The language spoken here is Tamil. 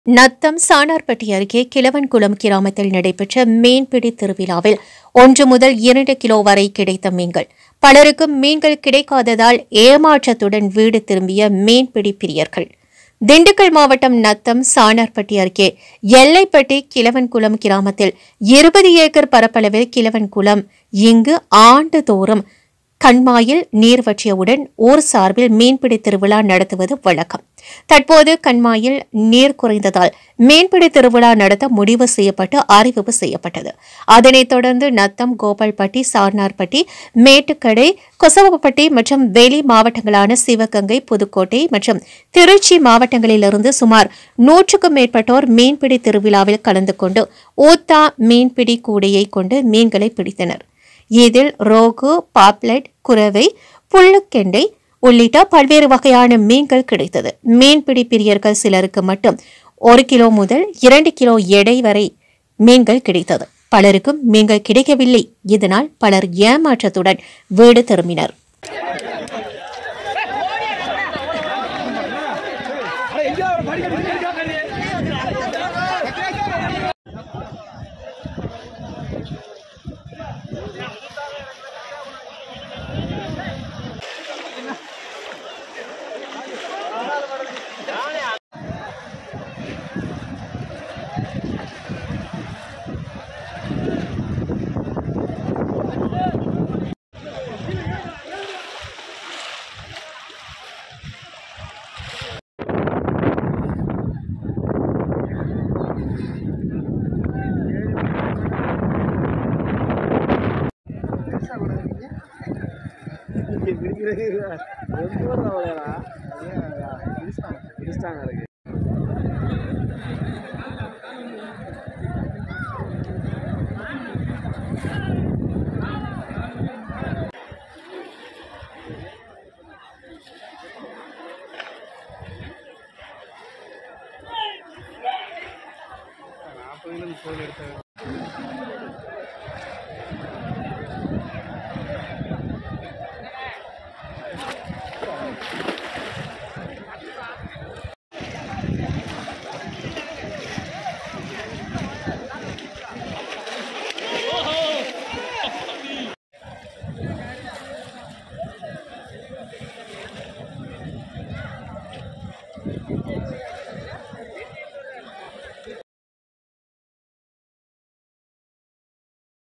நத்தம் சானார்பட்டி அருகே கிழவன்குளம் கிராமத்தில் நடைபெற்ற மீன்பிடி திருவிழாவில் ஒன்று முதல் இரண்டு கிலோ வரை கிடைத்த மீன்கள் பலருக்கும் மீன்கள் கிடைக்காததால் ஏமாற்றத்துடன் வீடு திரும்பிய மீன்பிடி பிரியர்கள் திண்டுக்கல் மாவட்டம் நத்தம் சானார்பட்டி அருகே எல்லைப்பட்டி கிழவன்குளம் கிராமத்தில் இருபது ஏக்கர் பரப்பளவில் கிழவன்குளம் இங்கு ஆண்டுதோறும் கண்மாயில் நீர் வற்றியவுடன் ஊர் சார்பில் மீன்பிடி திருவிழா நடத்துவது வழக்கம் தற்போது கண்மாயில் நீர் குறைந்ததால் மீன்பிடி திருவிழா நடத்த முடிவு செய்யப்பட்டு அறிவிப்பு செய்யப்பட்டது அதனைத் தொடர்ந்து நத்தம் கோபால்பட்டி சார்னார்பட்டி மேட்டுக்கடை கொசவப்பட்டி மற்றும் வெளி மாவட்டங்களான சிவகங்கை புதுக்கோட்டை மற்றும் திருச்சி மாவட்டங்களிலிருந்து சுமார் நூற்றுக்கும் மேற்பட்டோர் மீன்பிடி திருவிழாவில் கலந்து கொண்டு ஊத்தா மீன்பிடி கூடையை கொண்டு மீன்களை பிடித்தனர் இதில் ரோகு பாப்லெட் குரவை புல்லுக்கெண்டை உள்ளிட்ட பல்வேறு வகையான மீன்கள் கிடைத்தது மீன்பிடி பிரியர்கள் சிலருக்கு மட்டும் ஒரு கிலோ முதல் இரண்டு கிலோ எடை வரை மீன்கள் கிடைத்தது பலருக்கும் மீன்கள் கிடைக்கவில்லை இதனால் பலர் ஏமாற்றத்துடன் வீடு திரும்பினர்